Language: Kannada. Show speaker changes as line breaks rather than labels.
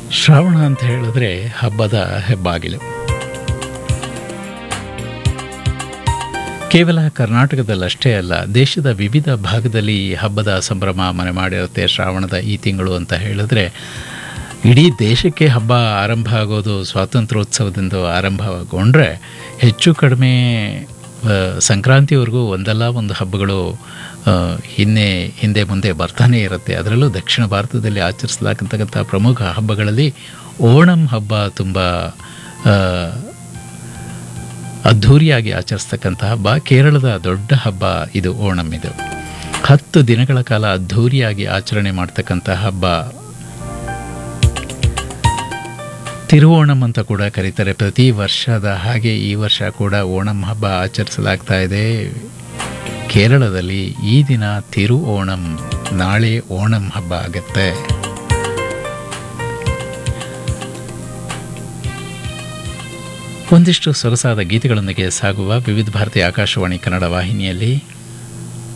ಶ್ರಾವಣ ಅಂತ ಹೇಳಿದ್ರೆ ಹಬ್ಬದ ಹೆಬ್ಬಾಗಿಲು ಕೇವಲ ಕರ್ನಾಟಕದಲ್ಲಷ್ಟೇ ಅಲ್ಲ ದೇಶದ ವಿವಿಧ ಭಾಗದಲ್ಲಿ ಈ ಹಬ್ಬದ ಸಂಭ್ರಮ ಮನೆ ಮಾಡಿರುತ್ತೆ ಶ್ರಾವಣದ ಈ ತಿಂಗಳು ಅಂತ ಹೇಳಿದ್ರೆ ಇಡೀ ದೇಶಕ್ಕೆ ಹಬ್ಬ ಆರಂಭ ಆಗೋದು ಸ್ವಾತಂತ್ರ್ಯೋತ್ಸವದಿಂದ ಆರಂಭಗೊಂಡ್ರೆ ಹೆಚ್ಚು ಕಡಿಮೆ ಆ, ಸಂಕ್ರಾಂತಿವರೆಗೂ ಒಂದಲ್ಲ ಒಂದು ಹಬ್ಬಗಳು ಆ, ಹಿಂದೆ ಹಿಂದೆ ಮುಂದೆ ಬರ್ತಾನೆ ಇರುತ್ತೆ ಅದರಲ್ಲೂ ದಕ್ಷಿಣ ಭಾರತದಲ್ಲಿ ಆಚರಿಸಲಾಗತಕ್ಕಂಥ ಪ್ರಮುಖ ಹಬ್ಬಗಳಲ್ಲಿ ಓಣಂ ಹಬ್ಬ ತುಂಬ ಆ, ಅದ್ಧೂರಿಯಾಗಿ ಆಚರಿಸ್ತಕ್ಕಂಥ ಹಬ್ಬ ಕೇರಳದ ದೊಡ್ಡ ಹಬ್ಬ ಇದು ಓಣಂ ಇದು ಹತ್ತು ದಿನಗಳ ಕಾಲ ಅದ್ಧೂರಿಯಾಗಿ ಆಚರಣೆ ಮಾಡ್ತಕ್ಕಂಥ ಹಬ್ಬ ತಿರುವೋಣಂ ಅಂತ ಕೂಡ ಕರೀತಾರೆ ಪ್ರತಿ ವರ್ಷದ ಹಾಗೆ ಈ ವರ್ಷ ಕೂಡ ಓಣಂ ಹಬ್ಬ ಆಚರಿಸಲಾಗ್ತಾ ಇದೆ ಕೇರಳದಲ್ಲಿ ಈ ದಿನ ತಿರು ಓಣಂ ನಾಳೆ ಓಣಂ ಹಬ್ಬ ಆಗತ್ತೆ ಒಂದಿಷ್ಟು ಸೊಗಸಾದ ಗೀತೆಗಳೊಂದಿಗೆ ಸಾಗುವ ವಿವಿಧ ಭಾರತಿ ಆಕಾಶವಾಣಿ ಕನ್ನಡ ವಾಹಿನಿಯಲ್ಲಿ